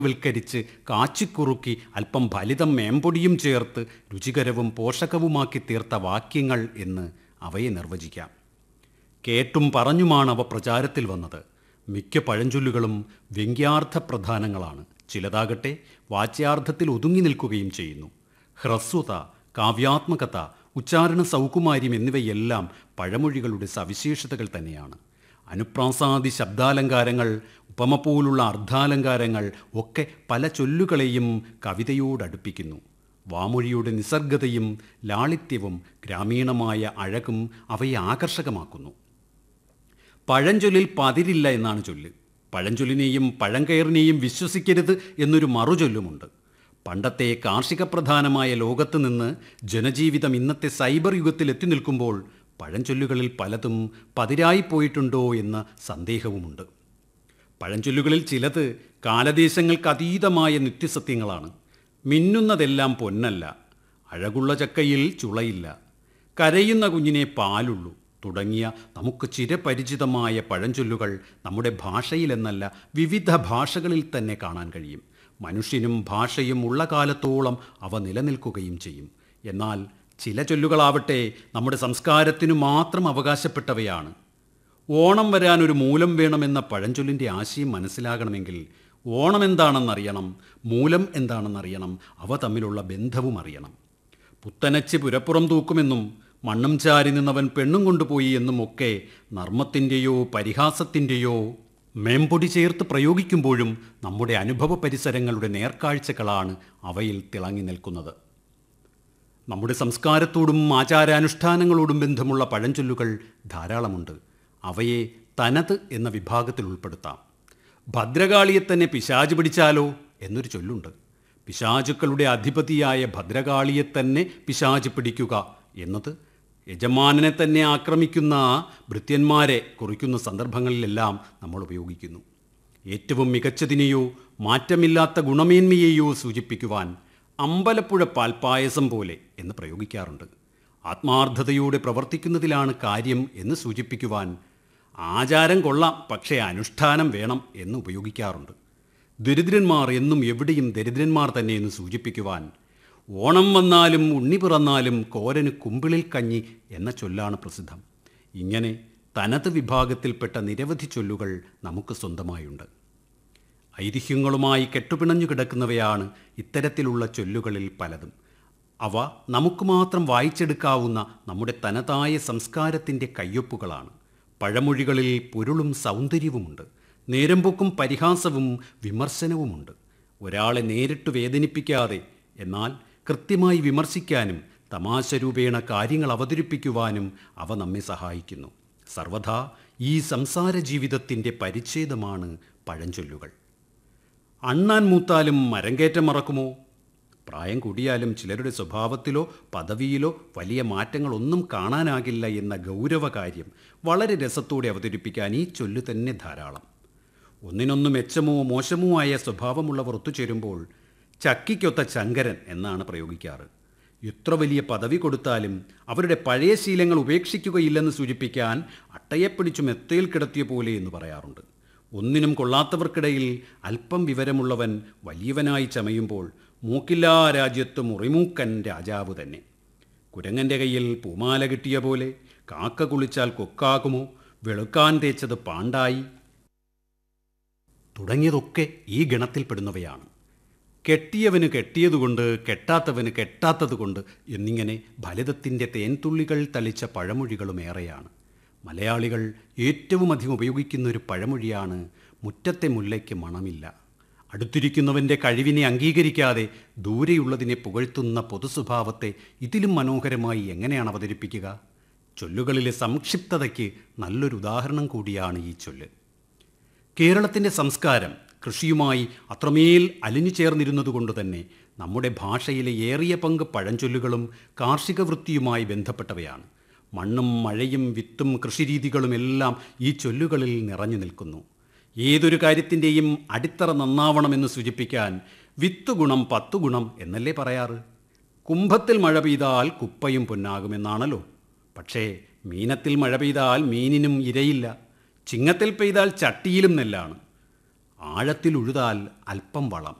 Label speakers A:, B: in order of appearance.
A: വൽക്കരിച്ച് കാച്ചിക്കുറുക്കി അല്പം ഫലിതം മേമ്പൊടിയും ചേർത്ത് രുചികരവും പോഷകവുമാക്കി തീർത്ത വാക്യങ്ങൾ എന്ന് അവയെ നിർവചിക്കാം കേട്ടും പറഞ്ഞുമാണ് അവ പ്രചാരത്തിൽ വന്നത് മിക്ക പഴഞ്ചൊല്ലുകളും വ്യംഗ്യാർത്ഥ പ്രധാനങ്ങളാണ് ചിലതാകട്ടെ വാച്യാർത്ഥത്തിൽ ഒതുങ്ങി നിൽക്കുകയും ചെയ്യുന്നു ഹ്രസ്വത കാവ്യാത്മകത ഉച്ചാരണ സൗകുമാര്യം എന്നിവയെല്ലാം പഴമൊഴികളുടെ സവിശേഷതകൾ തന്നെയാണ് അനുപ്രാസാദി ശബ്ദാലങ്കാരങ്ങൾ ഉപമ പോലുള്ള അർദ്ധാലങ്കാരങ്ങൾ ഒക്കെ പല ചൊല്ലുകളെയും കവിതയോടടുപ്പിക്കുന്നു വാമൊഴിയുടെ നിസർഗതയും ലാളിത്യവും ഗ്രാമീണമായ അഴകും അവയെ ആകർഷകമാക്കുന്നു പഴഞ്ചൊല്ലിൽ പതിരില്ല എന്നാണ് ചൊല്ല് പഴഞ്ചൊല്ലിനെയും പഴങ്കയറിനെയും വിശ്വസിക്കരുത് എന്നൊരു മറുചൊല്ലുമുണ്ട് പണ്ടത്തെ കാർഷിക പ്രധാനമായ ലോകത്ത് നിന്ന് ജനജീവിതം ഇന്നത്തെ സൈബർ യുഗത്തിൽ എത്തി നിൽക്കുമ്പോൾ പഴഞ്ചൊല്ലുകളിൽ പലതും പതിരായി പോയിട്ടുണ്ടോ എന്ന സന്ദേഹവുമുണ്ട് പഴഞ്ചൊല്ലുകളിൽ ചിലത് കാലദേശങ്ങൾക്ക് അതീതമായ നിത്യസത്യങ്ങളാണ് മിന്നുന്നതെല്ലാം പൊന്നല്ല അഴകുള്ള ചക്കയിൽ ചുളയില്ല കരയുന്ന കുഞ്ഞിനെ പാലുള്ളൂ തുടങ്ങിയ നമുക്ക് ചിരപരിചിതമായ പഴഞ്ചൊല്ലുകൾ നമ്മുടെ ഭാഷയിലെന്നല്ല വിവിധ ഭാഷകളിൽ തന്നെ കാണാൻ കഴിയും മനുഷ്യനും ഭാഷയും ഉള്ള കാലത്തോളം അവ നിലനിൽക്കുകയും ചെയ്യും എന്നാൽ ചില ചൊല്ലുകളാവട്ടെ നമ്മുടെ സംസ്കാരത്തിനു മാത്രം അവകാശപ്പെട്ടവയാണ് ഓണം വരാൻ ഒരു മൂലം വേണമെന്ന പഴഞ്ചൊല്ലിൻ്റെ ആശയം മനസ്സിലാകണമെങ്കിൽ ഓണം എന്താണെന്നറിയണം മൂലം എന്താണെന്നറിയണം അവ തമ്മിലുള്ള ബന്ധവും അറിയണം പുത്തനച്ച് പുരപ്പുറം തൂക്കുമെന്നും മണ്ണും ചാരി നിന്നവൻ പെണ്ണും കൊണ്ടുപോയി എന്നും ഒക്കെ നർമ്മത്തിൻ്റെയോ പരിഹാസത്തിൻ്റെയോ മേമ്പൊടി ചേർത്ത് പ്രയോഗിക്കുമ്പോഴും നമ്മുടെ അനുഭവ പരിസരങ്ങളുടെ നേർക്കാഴ്ചകളാണ് അവയിൽ തിളങ്ങി നിൽക്കുന്നത് നമ്മുടെ സംസ്കാരത്തോടും ആചാരാനുഷ്ഠാനങ്ങളോടും ബന്ധമുള്ള പഴഞ്ചൊല്ലുകൾ ധാരാളമുണ്ട് അവയെ തനത് എന്ന വിഭാഗത്തിൽ ഉൾപ്പെടുത്താം ഭദ്രകാളിയെ തന്നെ പിശാച് പിടിച്ചാലോ എന്നൊരു ചൊല്ലുണ്ട് പിശാചുക്കളുടെ അധിപതിയായ ഭദ്രകാളിയെ തന്നെ പിശാച് പിടിക്കുക എന്നത് യജമാനനെ തന്നെ ആക്രമിക്കുന്ന ഭൃത്യന്മാരെ കുറിക്കുന്ന സന്ദർഭങ്ങളിലെല്ലാം നമ്മൾ ഉപയോഗിക്കുന്നു ഏറ്റവും മികച്ചതിനെയോ മാറ്റമില്ലാത്ത ഗുണമേന്മയെയോ സൂചിപ്പിക്കുവാൻ അമ്പലപ്പുഴ പാൽപ്പായസം പോലെ എന്ന് പ്രയോഗിക്കാറുണ്ട് ആത്മാർത്ഥതയോടെ പ്രവർത്തിക്കുന്നതിലാണ് കാര്യം എന്ന് സൂചിപ്പിക്കുവാൻ ആചാരം കൊള്ളാം പക്ഷേ അനുഷ്ഠാനം വേണം എന്ന് ഉപയോഗിക്കാറുണ്ട് ദരിദ്രന്മാർ എന്നും എവിടെയും ദരിദ്രന്മാർ തന്നെ എന്ന് സൂചിപ്പിക്കുവാൻ ഓണം വന്നാലും ഉണ്ണി പിറന്നാലും കോരന് കുമ്പിളിൽ കഞ്ഞി എന്ന ചൊല്ലാണ് പ്രസിദ്ധം ഇങ്ങനെ തനത് വിഭാഗത്തിൽപ്പെട്ട നിരവധി ചൊല്ലുകൾ നമുക്ക് സ്വന്തമായുണ്ട് ഐതിഹ്യങ്ങളുമായി കെട്ടുപിണഞ്ഞു കിടക്കുന്നവയാണ് ഇത്തരത്തിലുള്ള ചൊല്ലുകളിൽ പലതും അവ നമുക്ക് മാത്രം വായിച്ചെടുക്കാവുന്ന നമ്മുടെ തനതായ സംസ്കാരത്തിൻ്റെ കയ്യൊപ്പുകളാണ് പഴമൊഴികളിൽ പൊരുളും സൗന്ദര്യവുമുണ്ട് നേരമ്പൊക്കും പരിഹാസവും വിമർശനവുമുണ്ട് ഒരാളെ നേരിട്ട് വേദനിപ്പിക്കാതെ എന്നാൽ കൃത്യമായി വിമർശിക്കാനും തമാശ രൂപേണ കാര്യങ്ങൾ അവതരിപ്പിക്കുവാനും അവ നമ്മെ സഹായിക്കുന്നു സർവഥാ ഈ സംസാര ജീവിതത്തിൻ്റെ പരിച്ഛേദമാണ് പഴഞ്ചൊല്ലുകൾ അണ്ണാൻ മൂത്താലും മരങ്കേറ്റം മറക്കുമോ പ്രായം കൂടിയാലും ചിലരുടെ സ്വഭാവത്തിലോ പദവിയിലോ വലിയ മാറ്റങ്ങളൊന്നും കാണാനാകില്ല എന്ന ഗൗരവകാര്യം വളരെ രസത്തോടെ അവതരിപ്പിക്കാൻ ഈ ചൊല്ലു തന്നെ ധാരാളം ഒന്നിനൊന്ന് മെച്ചമോ മോശമോ ആയ സ്വഭാവമുള്ളവർ ഒത്തുചേരുമ്പോൾ ചക്കിക്കൊത്ത ചങ്കരൻ എന്നാണ് പ്രയോഗിക്കാറ് എത്ര വലിയ പദവി കൊടുത്താലും അവരുടെ പഴയ ശീലങ്ങൾ ഉപേക്ഷിക്കുകയില്ലെന്ന് സൂചിപ്പിക്കാൻ അട്ടയെ പിടിച്ചു മെത്തയിൽ കിടത്തിയ പോലെ എന്ന് പറയാറുണ്ട് ഒന്നിനും കൊള്ളാത്തവർക്കിടയിൽ അല്പം വിവരമുള്ളവൻ വലിയവനായി ചമയുമ്പോൾ മൂക്കില്ലാ രാജ്യത്ത് മുറിമൂക്കൻ രാജാവ് തന്നെ കുരങ്ങൻ്റെ കയ്യിൽ പൂമാല കിട്ടിയ പോലെ കാക്ക കുളിച്ചാൽ കൊക്കാകുമോ വെളുക്കാൻ തേച്ചത് പാണ്ടായി തുടങ്ങിയതൊക്കെ ഈ ഗണത്തിൽപ്പെടുന്നവയാണ് കെട്ടിയവന് കെട്ടിയതുകൊണ്ട് കെട്ടാത്തവന് കെട്ടാത്തതുകൊണ്ട് എന്നിങ്ങനെ ഫലിതത്തിൻ്റെ തേൻതുള്ളികൾ തളിച്ച പഴമൊഴികളും ഏറെയാണ് മലയാളികൾ ഏറ്റവും അധികം ഉപയോഗിക്കുന്ന ഒരു പഴമൊഴിയാണ് മുറ്റത്തെ മുല്ലയ്ക്ക് മണമില്ല അടുത്തിരിക്കുന്നവൻ്റെ കഴിവിനെ അംഗീകരിക്കാതെ ദൂരെയുള്ളതിനെ പുകഴ്ത്തുന്ന പൊതുസ്വഭാവത്തെ ഇതിലും മനോഹരമായി എങ്ങനെയാണ് അവതരിപ്പിക്കുക ചൊല്ലുകളിലെ സംക്ഷിപ്തതയ്ക്ക് നല്ലൊരു ഉദാഹരണം കൂടിയാണ് ഈ ചൊല്ല് കേരളത്തിൻ്റെ സംസ്കാരം കൃഷിയുമായി അത്രമേൽ അലിഞ്ഞു ചേർന്നിരുന്നതുകൊണ്ട് തന്നെ നമ്മുടെ ഭാഷയിലെ ഏറിയ പങ്ക് പഴഞ്ചൊല്ലുകളും കാർഷിക വൃത്തിയുമായി ബന്ധപ്പെട്ടവയാണ് മണ്ണും മഴയും വിത്തും കൃഷിരീതികളും എല്ലാം ഈ ചൊല്ലുകളിൽ നിറഞ്ഞു നിൽക്കുന്നു ഏതൊരു കാര്യത്തിൻ്റെയും അടിത്തറ നന്നാവണമെന്ന് സൂചിപ്പിക്കാൻ വിത്ത് ഗുണം പത്തു ഗുണം എന്നല്ലേ പറയാറ് കുംഭത്തിൽ മഴ പെയ്താൽ കുപ്പയും പൊന്നാകുമെന്നാണല്ലോ പക്ഷേ മീനത്തിൽ മഴ പെയ്താൽ മീനിനും ഇരയില്ല ചിങ്ങത്തിൽ പെയ്താൽ ചട്ടിയിലും നെല്ലാണ് ആഴത്തിൽ ഉഴുതാൽ അല്പം വളം